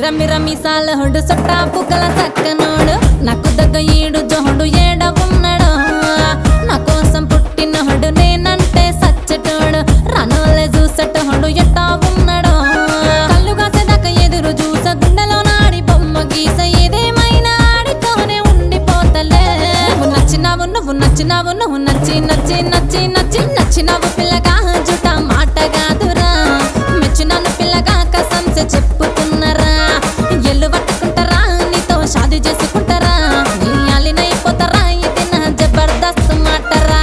మిర మిర మిసాలహుడు సొట్టా పుకల సక్కనోడు నాకు దగ్గ ఈడు జోడు ఏడ ఉన్నాడు నా కోసం పుట్టినోడు నేనంటే సచ్చటోడు రానోలే చూసటోడు ఎట్టా ఉన్నాడు కళ్ళు కాసేదాకా ఎదురు చూస గుండెలో నాడి బొమ్మ గీస ఏదేమైనా ఆడితోనే ఉండిపోతలే నువ్వు నచ్చినావు నువ్వు నచ్చినావు నువ్వు నచ్చి నచ్చి నచ్చి నచ్చి నచ్చినావు పిల్లగా జుట మాట కాదురా మెచ్చినాను పిల్లగా కసంసే చెప్పుకున్నారా ఎల్లు పట్టుకుంటారా నీతో షాది చేసుకుంటారా నీ అలినైపోతారా ఇది నా జబర్దస్త్ మాటరా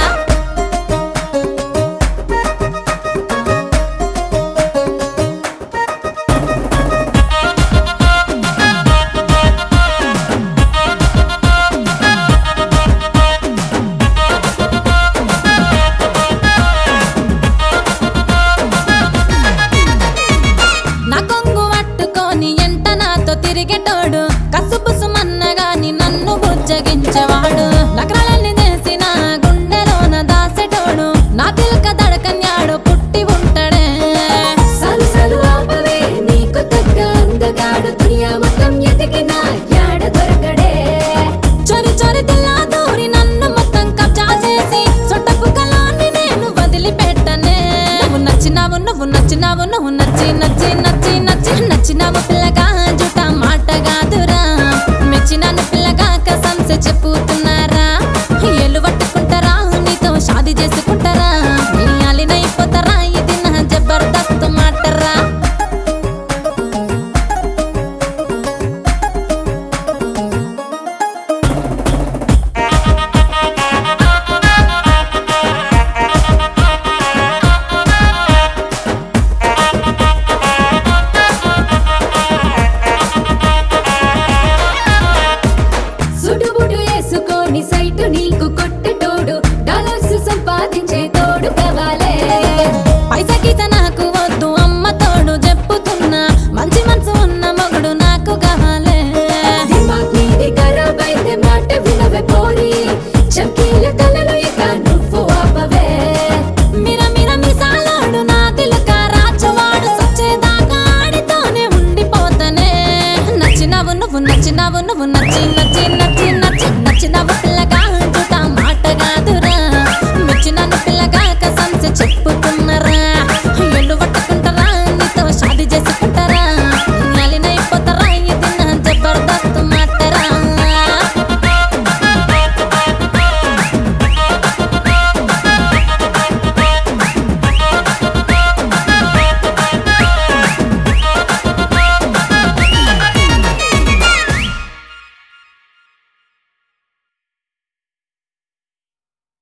నా కొంగు పట్టుకొని ఎంట నాతో తిరిగేటోడు కసుబుసుమన్నగాని నన్ను బుజ్జగించేవాడు నగరాలన్నీ చేసిన గుండెలోన దాసెటోడు నా తిలక దడకన్యాడు పుట్టి ఉంటాడే సలు సలు ఆపవే నీకు తగ్గ అందగాడు దునియా మొత్తం ఎదిగిన యాడ దొరకడే చొరి చొరి తిల్లా దూరి నన్ను మొత్తం కబ్జా చేసి సొట్టపు కలాన్ని నేను వదిలిపెట్టనే నువ్వు నచ్చినావు నువ్వు నచ్చినావు నువ్వు నచ్చి నచ్చి నచ్చి నచ్చి నచ్చినావు పిల్లగా జుట మాట కాదురా మెచ్చినాను పిల్లగా కసంసే చెప్పుతున్నారా ఏళ్ళు పట్టుకుంటారా నీతో షాది చేసుకుంటారా నీ అలినైపోతారా ఇది నా జబర్దస్త్ మాటరా సుడుబుడు వేసుకొని సైటు నీకు కొట్టేటోడు డాలర్స్ సంపాదించే తోడు కావాలే పైసా గీత నాకు వద్దు అమ్మ తోడు చెప్పుతున్నా మంచి మనసు ఉన్న మొగుడు నాకు కావాలే దిమాగ్ నీది ఖరాబ్ అయితే మాట వినవే పోరి చంకీల కలలు ఇక నువ్వు ఆపవే మిర మిర మిసాలాడు నా తిలక రాచవాడు సచ్చేదాకా ఆడితోనే ఉండిపోతానే నచ్చినావు నువ్వు నచ్చినావు నువ్వు నచ్చి నచ్చి